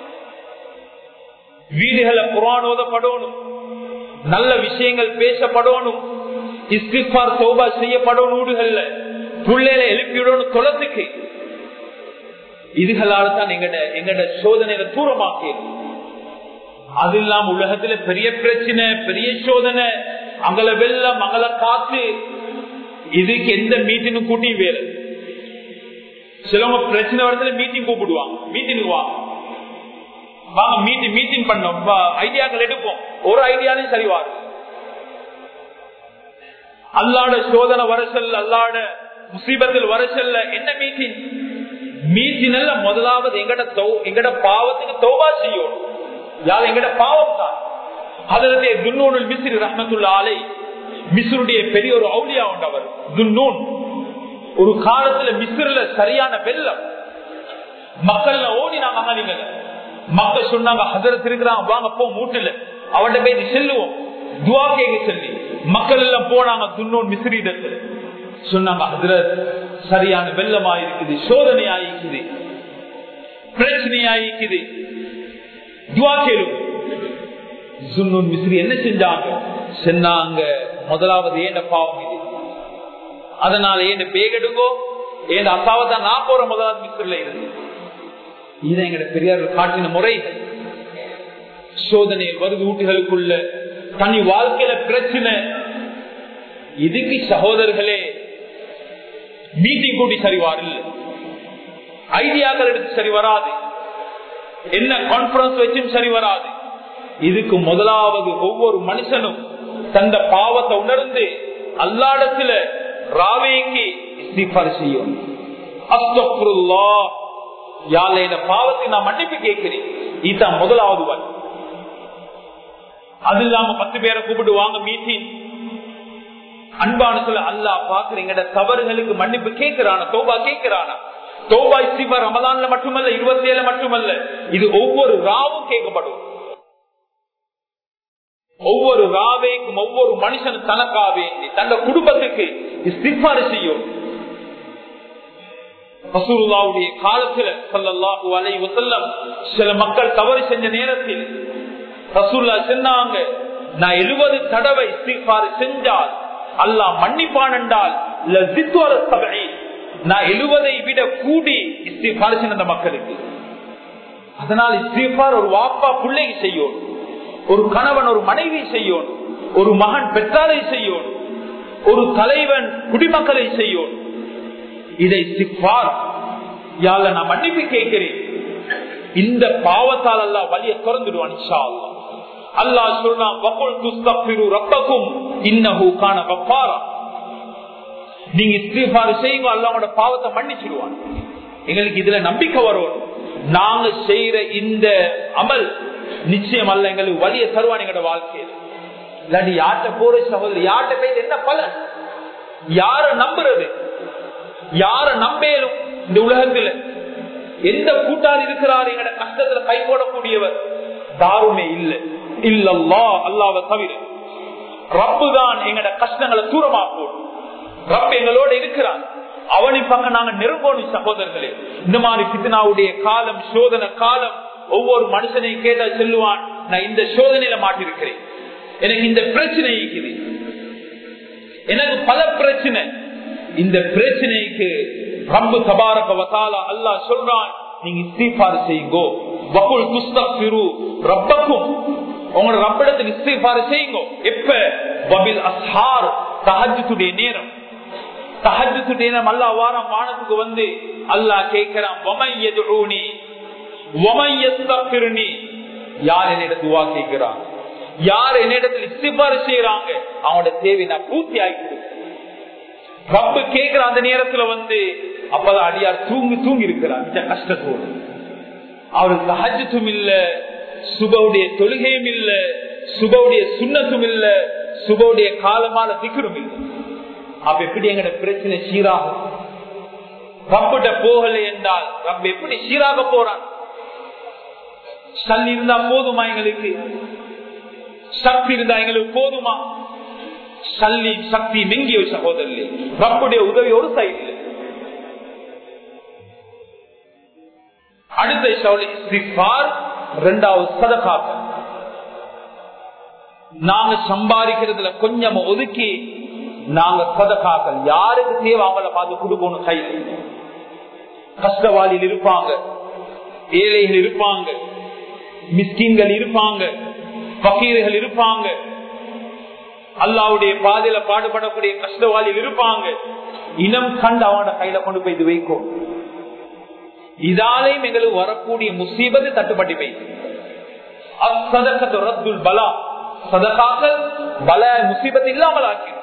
Speaker 1: வீடுகளை குரான் ஓதப்படணும் நல்ல விஷயங்கள் பேசப்படணும் இஸ்திஃபார் சோபா செய்யப்படணும் வீடுகள்ல பிள்ளைகளை எழுப்பிவிடணும் குளத்துக்கு இதுகளால தான் எங்கட எங்கட சோதனைகளை தூரமாக்கி அது இல்லாம உலகத்துல பெரிய பிரச்சனை பெரிய சோதனை அங்கல வெள்ளம் அங்கல காத்து இதுக்கு எந்த மீட்டிங் கூட்டி வேலை சிலவங்க பிரச்சனை வரத்துல மீட்டிங் கூப்பிடுவாங்க மீட்டிங் வாங்க வாங்க மீட்டிங் மீட்டிங் பண்ணோம் ஐடியாக்கள் எடுப்போம் ஒரு ஐடியாலையும் சரிவாரு அல்லாட சோதனை வர செல்ல அல்லாட முசீபத்தில் வர செல்ல என்ன மீட்டிங் மீட்டின் முதலாவது எங்கட எங்கட பாவத்துக்கு தௌபா செய்யணும் யார் எங்கட பாவம் தான் அதனுடைய துன்னூனில் மிஸ்ரி ரஹமத்துள்ள ஆலை மிஸ்ருடைய பெரிய ஒரு அவுலியா உண்டவர் துன்னூன் ஒரு காலத்துல மிஸ்ரில சரியான வெள்ளம் மக்கள் ஓடினாங்க அகலிங்க மக்கள் சொன்னாங்க ஹசரத் இருக்கிறாங்க வாங்க போ மூட்டுல அவன்கிட்ட போய் செல்லுவோம் துவா கேட்க சொல்லி மக்கள் எல்லாம் போனாங்க துன்னூன் மிஸ்ரி இடத்துல சொன்னாங்க ஹசரத் சரியான வெள்ளமா இருக்குது சோதனையா இருக்குது பிரச்சனையா இருக்குது துவா கேளும் சுன்னூன் மிஸ்ரி என்ன செஞ்சாங்க சொன்னாங்க முதலாவது ஏண்ட பாவம் இது அதனால ஏண்ட பேகெடுங்கோ ஏண்ட அப்பாவை தான் நான் போற முதலாவது மிஸ்ரில இருந்து இது எங்கட பெரியார்கள் காட்டின முறைகள் சோதனை வருது வீட்டுகளுக்குள்ள தனி வாழ்க்கையில பிரச்சனை இதுக்கு சகோதரர்களே மீட்டிங் கூட்டி சரி வரல ஐடியாக்கள் எடுத்து சரி வராது என்ன கான்பரன்ஸ் வச்சும் சரி வராது இதுக்கு முதலாவது ஒவ்வொரு மனுஷனும் தந்த பாவத்தை உணர்ந்து அல்லாடத்துல ராவேக்கு இஸ்திஃபார் செய்யும் அஸ்தப்ருல்லா யாழ் என பாவத்தை நான் மன்னிப்பு கேட்கிறேன் இதுதான் முதலாவது வழி அது இல்லாம பத்து பேரை கூப்பிட்டு வாங்க மீட்டிங் அன்பான சொல்ல அல்லா பாக்குறீங்க தவறுகளுக்கு மன்னிப்பு கேட்கிறானா தோபா கேட்கிறானா தோபா இஸ்திபா ரமதான்ல மட்டுமல்ல இருபத்தி ஏழு மட்டுமல்ல இது ஒவ்வொரு ராவும் கேட்கப்படும் ஒவ்வொரு ராவேக்கும் ஒவ்வொரு மனுஷனும் தனக்கா வேண்டி தந்த குடும்பத்துக்கு இஸ்திஃபாரு செய்யும் ரசூலுல்லாவுடைய காலத்துல சல்லல்லாஹு அலைஹி வஸல்லம் சில மக்கள் தவறு செஞ்ச நேரத்தில் ரசூல்லா சொன்னாங்க நான் எழுபது தடவை இஸ்திஃபார் செஞ்சால் அல்லாஹ் மன்னிப்பான் என்றால் லசித்வர சபை நான் எழுவதை விட கூடி இஸ்திஃபார் செஞ்ச மக்களுக்கு அதனால் இஸ்திஃபார் ஒரு வாப்பா பிள்ளைக்கு செய்யும் ஒரு கணவன் ஒரு மனைவி செய்யும் ஒரு மகன் பெற்றாரை செய்யும் ஒரு தலைவன் குடிமக்களை செய்யும் இதை சிப்பார் யால நான் மன்னிப்பு கேட்கிறேன் இந்த பாவத்தால் அல்லா வழியை திறந்துடுவான் இன்ஷா அல்லா அல்லாஹ் சொல்றான் வகுல் துஸ்தக்பிரு ரப்பக்கும் இன்னஹு கான கஃபாரா நீங்க இஸ்திஃபார் செய்யுங்க அல்லாஹ்வோட பாவத்தை மன்னிச்சிடுவான் எங்களுக்கு இதுல நம்பிக்கை வரும் நாங்க செய்யற இந்த அமல் நிச்சயம் அல்ல எங்களுக்கு வழியை தருவான் எங்களோட வாழ்க்கையில் இல்லாட்டி யார்கிட்ட போற சகோதரி யார்கிட்ட போய் என்ன பலன் யார நம்புறது யார நம்பேலும் இந்த உலகத்துல எந்த கூட்டார் இருக்கிறார் எங்கட கஷ்டத்துல கை போடக்கூடியவர் தாருமே இல்லை இல்லல்லா அல்லாவ தவிர ரப்பு தான் எங்கட கஷ்டங்களை தூரமாக்கும் ரப் எங்களோட இருக்கிறான் அவனை பக்கம் நாங்க நெருங்கோணும் சகோதரர்களே இந்த மாதிரி பித்னாவுடைய காலம் சோதனை காலம் ஒவ்வொரு மனுஷனையும் கேட்டா சொல்லுவான் நான் இந்த சோதனையில மாட்டிருக்கிறேன் எனக்கு இந்த பிரச்சனை இருக்குது எனக்கு பல பிரச்சனை இந்த பிரச்சனைக்கு ரப்பு தபாரக வசாலா அல்லாஹ் சொல்றான் நீங்க இஸ்திஃபார் செய்யுங்கோ வகுல் துஸ்தக்பிரு ரப்பக்கும் உங்களோட ரப்பிடத்துக்கு இஸ்திஃபார் செய்யுங்க எப்ப வபில் அஸ்ஹார் தஹஜத்துடைய நேரம் தஹஜத்துடைய நேரம் அல்லா வாரம் வானத்துக்கு வந்து அல்லாஹ் கேட்கிறான் யார் என்னிட துவா கேட்கிறான் யார் என்னிடத்தில் இஸ்திபாறு செய்யறாங்க அவனோட தேவை நான் பூர்த்தி ஆகி ரப்பு கேட்கிற அந்த நேரத்துல வந்து அப்பதான் அடியார் தூங்கி தூங்கி இருக்கிறார் கஷ்டத்தோடு அவருக்கு தஹஜத்தும் இல்ல சுபவுடைய தொழுகையும் இல்ல சுபவுடைய சுண்ணத்தும் இல்ல சுபவுடைய காலமான திக்கரும் இல்லை அப்ப எப்படி எங்கட பிரச்சனை சீராகும் ரப்பிட்ட போகல என்றால் ரப்ப எப்படி சீராக போறான் சல் இருந்தா போதுமா எங்களுக்கு சக்தி இருந்தா எங்களுக்கு போதுமா சல்லி சக்தி மெங்கிய சகோதரர்களே ரப்புடைய உதவி ஒரு சைடு அடுத்த இரண்டாவது சதகாக்க நாங்க சம்பாதிக்கிறதுல கொஞ்சம் ஒதுக்கி நாங்க சதகாக்கள் யாருக்கு தேவை அவங்கள பார்த்து கொடுக்கணும் கையில் கஷ்டவாளியில் இருப்பாங்க ஏழைகள் இருப்பாங்க மிஸ்கின்கள் இருப்பாங்க பக்கீர்கள் இருப்பாங்க அல்லாவுடைய பாதையில பாடுபடக்கூடிய கஷ்டவாளியில் இருப்பாங்க இனம் கண்டு அவனோட கையில கொண்டு போய் இது வைக்கும் இதாலையும் எங்களுக்கு வரக்கூடிய முசீபத்து தட்டுப்பட்டு போய் ரத்துல் பலா சதகாக்கள் பல முசீபத்து இல்லாமல் ஆக்கி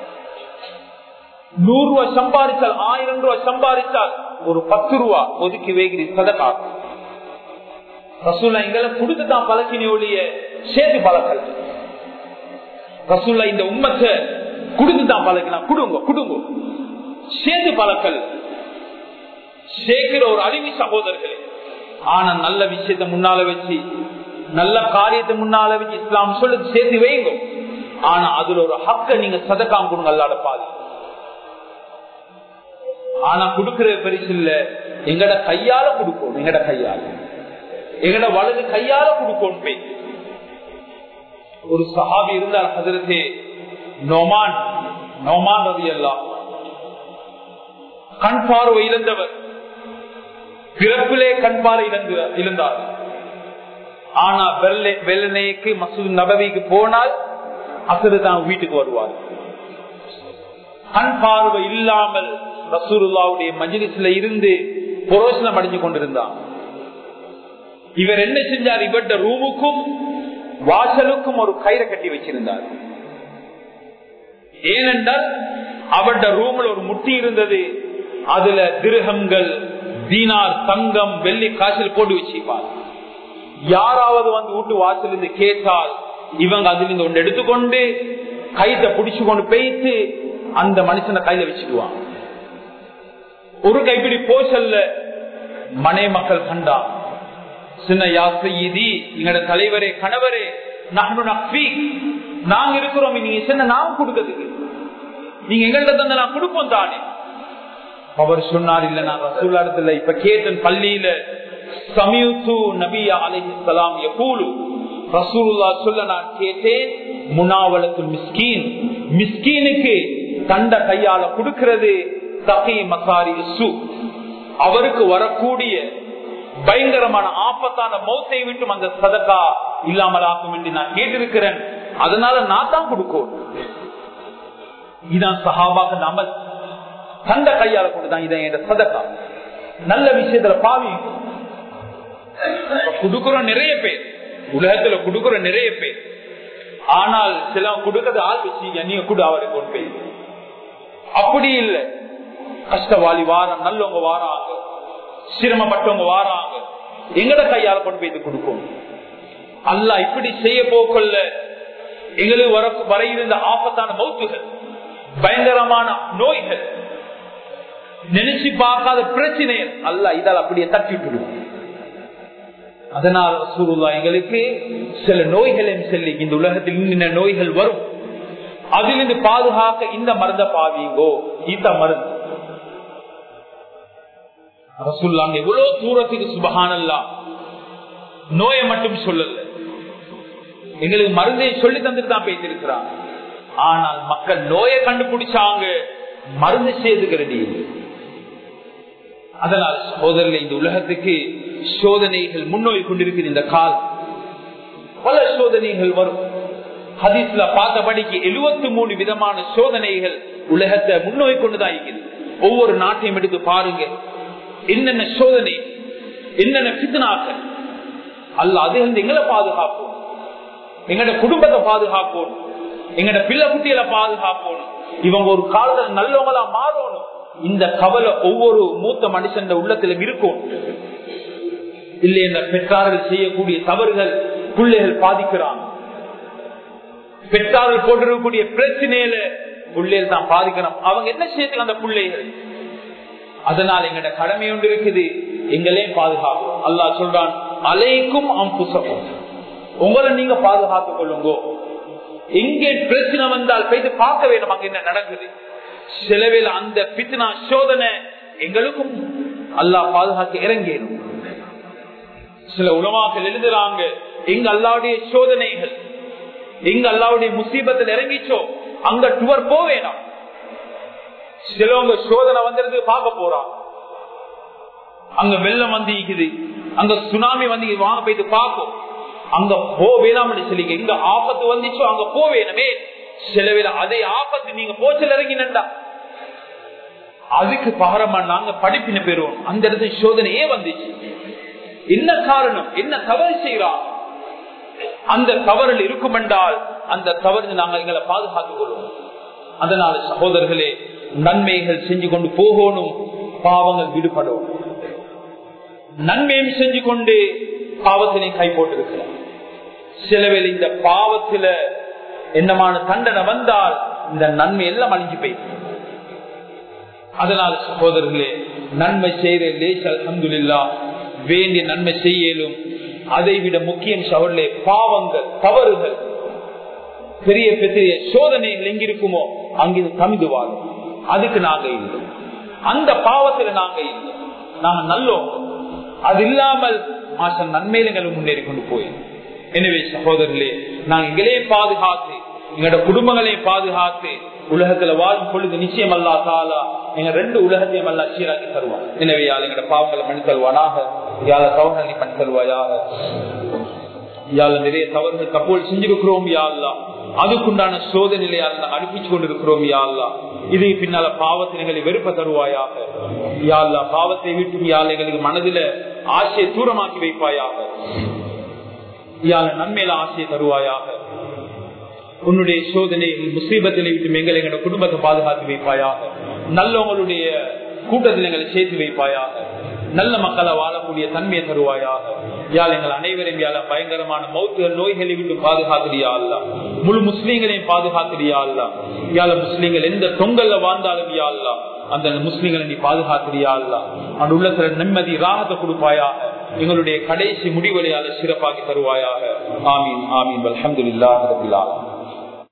Speaker 1: நூறு ரூபாய் சம்பாதிச்சால் ஆயிரம் ரூபாய் சம்பாதிச்சால் ஒரு பத்து ரூபா ஒதுக்கி வைக்கிறீ சதகாக்கள் ரசூல்லா எங்களை கொடுத்துதான் பழக்கினே ஒழிய சேர்த்து பழக்கல ரசூல்லா இந்த உம்மத்தை கொடுத்துதான் பழக்கினா குடுங்க குடுங்க சேர்த்து பழக்கல் சேர்க்கிற ஒரு அழிவு சகோதரர்களே ஆனா நல்ல விஷயத்த முன்னால வச்சு நல்ல காரியத்தை முன்னால வச்சு இஸ்லாம் சொல்லு சேர்த்து வைங்க ஆனா அதுல ஒரு ஹக்க நீங்க சதக்காம் கொடுங்க அல்லாட பாதி ஆனா கொடுக்கிற பரிசு இல்ல எங்கட கையால கொடுக்கணும் எங்கட கையால எங்கட வலது கையால கொடுக்கணும் போய் ஒரு சஹாபி இருந்தார் ஹதரத்தே நோமான் நோமான் ரவி எல்லாம் கண் பார்வை இழந்தவர் பிறப்பிலே கண் பார்வை இழந்து இழந்தார் ஆனா வெள்ளை வெள்ளனைக்கு மசூத் நபவிக்கு போனால் அசரு தான் வீட்டுக்கு வருவார் கண் பார்வை இல்லாமல் ரசூருல்லாவுடைய மஜிலிஸ்ல இருந்து புரோசனம் அடைஞ்சு கொண்டிருந்தார் இவர் என்ன செஞ்சார் இவர்ட ரூமுக்கும் வாசலுக்கும் ஒரு கயிறை கட்டி வச்சிருந்தார் ஏனென்றால் அவருடைய ரூம்ல ஒரு முட்டி இருந்தது அதுல திருகங்கள் தீனார் தங்கம் வெள்ளி காய்ச்சல் போட்டு வச்சிருப்பார் யாராவது வந்து வீட்டு வாசல் இருந்து கேட்டால் இவங்க அதுல இருந்து ஒன்று எடுத்துக்கொண்டு கைத்தை பிடிச்சு கொண்டு போயிட்டு அந்த மனுஷனை கையில வச்சுக்குவான் ஒரு கைப்பிடி போசல்ல மனை மக்கள் கண்டா சின்ன யாசையீதி எங்களோட தலைவரே கணவரே நாங்க இருக்கிறோம் நீங்க சின்ன நாம் கொடுக்கிறதுக்கு நீங்க எங்கள்கிட்ட தந்த நான் கொடுப்போம் தானே அவர் சொன்னார் இல்ல நான் ரசூல்லாடத்துல இப்ப கேட்டேன் பள்ளியில சமியுத்து நபியா அலிஹலாம் எப்பூலு ரசூலுல்லா சொல்ல நான் கேட்டேன் முனாவலத்து மிஸ்கீன் மிஸ்கீனுக்கு தண்ட கையால கொடுக்கிறது தகை மசாரி சு அவருக்கு வரக்கூடிய பயங்கரமான ஆபத்தான மௌத்தை விட்டும் அந்த சதக்கா இல்லாமல் ஆக்கும் என்று நான் கேட்டிருக்கிறேன் அதனால நான் தான் கொடுக்கும் இதான் சஹாபாக அமல் தந்த கையால கொண்டுதான் இதை என் சதக்கா நல்ல விஷயத்துல பாவி கொடுக்கிறோம் நிறைய பேர் உலகத்துல கொடுக்கிற நிறைய பேர் ஆனால் சில கொடுக்கறது ஆள் வச்சு நீங்க கூட அவரை கொண்டு போய் அப்படி இல்லை கஷ்டவாளி வாரம் நல்லவங்க வாராங்க சிரமப்பட்டவங்க வாராங்க எங்கட கையால கொண்டு போய் இது கொடுக்கும் அல்ல இப்படி செய்ய போக்கொள்ள எங்களுக்கு வர வர இருந்த ஆபத்தான மௌத்துகள் பயங்கரமான நோய்கள் நினைச்சு பார்க்காத பிரச்சனைகள் அல்ல இதால் அப்படியே தட்டிட்டு அதனால் சூருல்லா எங்களுக்கு சில நோய்களையும் சொல்லி இந்த உலகத்தில் இன்ன நோய்கள் வரும் அதிலிருந்து பாதுகாக்க இந்த மருந்த பாவீங்கோ இந்த மருந்து ரசுல்லாங்க எவ்வளவு தூரத்துக்கு சுபகானல்லா நோயை மட்டும் சொல்லல எங்களுக்கு மருந்தை சொல்லி தந்துட்டு தான் பேசிருக்கிறாங்க ஆனால் மக்கள் நோயை கண்டுபிடிச்சாங்க மருந்து செய்துகிறது அதனால் சோதரில் இந்த உலகத்துக்கு சோதனைகள் முன்னோய் கொண்டிருக்கிற இந்த காலம் பல சோதனைகள் வரும் ஹதீஸ்ல பார்த்தபடிக்கு எழுபத்தி மூணு விதமான சோதனைகள் உலகத்தை முன்னோய் கொண்டுதான் இருக்குது ஒவ்வொரு நாட்டையும் எடுத்து பாருங்க என்னென்ன சோதனை என்னென்ன பித்தனாக்கள் அல்ல அது வந்து எங்களை பாதுகாப்போம் எங்கட குடும்பத்தை பாதுகாப்போம் எங்கட பிள்ளை குட்டிகளை பாதுகாப்போம் இவங்க ஒரு காலத்துல நல்லவங்களா மாறணும் இந்த கவலை ஒவ்வொரு மூத்த மனுஷன் உள்ளத்திலும் இருக்கும் இல்லை என்ற பெற்றார்கள் செய்யக்கூடிய தவறுகள் பிள்ளைகள் பாதிக்கிறாங்க பெற்றார்கள் போட்டிருக்கக்கூடிய பிரச்சனையில பிள்ளைகள் தான் பாதிக்கணும் அவங்க என்ன செய்யறதுக்கு அந்த பிள்ளைகள் அதனால் எங்கட கடமை ஒன்று இருக்குது எங்களே பாதுகாக்கும் அல்லாஹ் சொல்றான் அலைக்கும் அம்புசகம் உங்களை நீங்க பாதுகாத்துக் கொள்ளுங்க எங்கே பிரச்சனை வந்தால் போயிட்டு பார்க்க வேண்டும் அங்க என்ன நடக்குது சிலவில் அந்த பித்னா சோதனை எங்களுக்கும் அல்லாஹ் பாதுகாக்க இறங்கிடும் சில உலமாக்கள் எழுதுறாங்க எங்க அல்லாவுடைய சோதனைகள் எங்க அல்லாவுடைய முசீபத்தில் இறங்கிச்சோ அங்க டுவர் போவேணாம் சிலவங்க சோதனை வந்துருந்து பார்க்க போறான் அங்க வெள்ளம் வந்து இருக்குது அங்க சுனாமி வந்து வாங்க போயிட்டு பார்க்கும் அங்க போவேணாம்னு சொல்லி எங்க ஆபத்து வந்துச்சோ அங்க போவேணுமே சிலவில் அதே ஆபத்து நீங்க போச்சல் இறங்கினண்டா அதுக்கு பகரமா நாங்க படிப்பின பெறுவோம் அந்த இடத்துல சோதனையே வந்துச்சு என்ன காரணம் என்ன தவறு செய்யறான் அந்த தவறில் இருக்கும் என்றால் அந்த தவறு நாங்கள் எங்களை பாதுகாத்துக் கொள்வோம் அதனால சகோதரர்களே நன்மைகள் செஞ்சு கொண்டு போகணும் பாவங்கள் விடுபடும் நன்மையும் செஞ்சு கொண்டு பாவத்தினை கை போட்டிருக்கிறோம் சிலவில் இந்த பாவத்தில என்னமான தண்டனை வந்தால் இந்த நன்மை எல்லாம் அழிஞ்சு போயிடும் அதனால சகோதரர்களே நன்மை செய்யற லேஸ் அலமதுல்லா வேண்டிய நன்மை செய்யலும் அதை விட முக்கியம் சவர்களே பாவங்கள் தவறுகள் பெரிய பெரிய சோதனைகள் எங்க இருக்குமோ அங்கிருந்து தமிழ்வாங்க அதுக்கு நாங்க இல்லை அந்த பாவத்துல நாங்க இல்லை நாங்க நல்லோம் அது இல்லாமல் மாசம் நன்மையில முன்னேறி கொண்டு போயிடும் எனவே சகோதரர்களே நாங்க எங்களே பாதுகாத்து எங்களோட குடும்பங்களையும் பாதுகாத்து உலகத்துல வாழும் பொழுது நிச்சயம் அல்லா தாலா எங்க ரெண்டு உலகத்தையும் அல்லா சீராக்கி தருவான் எனவே யாழ் எங்களோட பாவங்களை பண்ணி தருவானாக யாழ தவறுகளை பண்ணி தருவாயாக யாழ நிறைய தவறுகள் கப்போல் செஞ்சிருக்கிறோம் யாழ்லா அதுக்குண்டான சோதனையில யாழ் நாங்கள் அனுப்பிச்சு கொண்டிருக்கிறோம் யாழ்லா இது பின்னால பாவத்தை எங்களை வெறுப்ப தருவாயாக யாழ்லா பாவத்தை விட்டு யாழ் எங்களுக்கு மனதில ஆசையை தூரமாக்கி வைப்பாயாக யாழ் நன்மையில ஆசையை தருவாயாக உன்னுடைய சோதனை முசீபத்தினை விட்டு எங்களை எங்களோட குடும்பத்தை பாதுகாத்து வைப்பாயாக நல்லவங்களுடைய கூட்டத்தில் எங்களை சேர்த்து வைப்பாயாக நல்ல மக்களை வாழக்கூடிய தன்மையை தருவாயாக யாழ் எங்கள் அனைவரையும் யாழ பயங்கரமான மௌத்துகள் நோய்களை விட்டு பாதுகாக்கிறியா அல்ல முழு முஸ்லீம்களையும் பாதுகாக்கிறியா அல்ல யாழ முஸ்லீம்கள் எந்த தொங்கல்ல வாழ்ந்தாலும் யா அல்ல அந்த முஸ்லீம்களை நீ பாதுகாக்கிறியா அல்ல அந்த உள்ளத்துல நிம்மதி ராகத்தை கொடுப்பாயாக எங்களுடைய கடைசி முடிவலையால சிறப்பாக்கி தருவாயாக ஆமீன் ஆமீன் அலமதுல்லா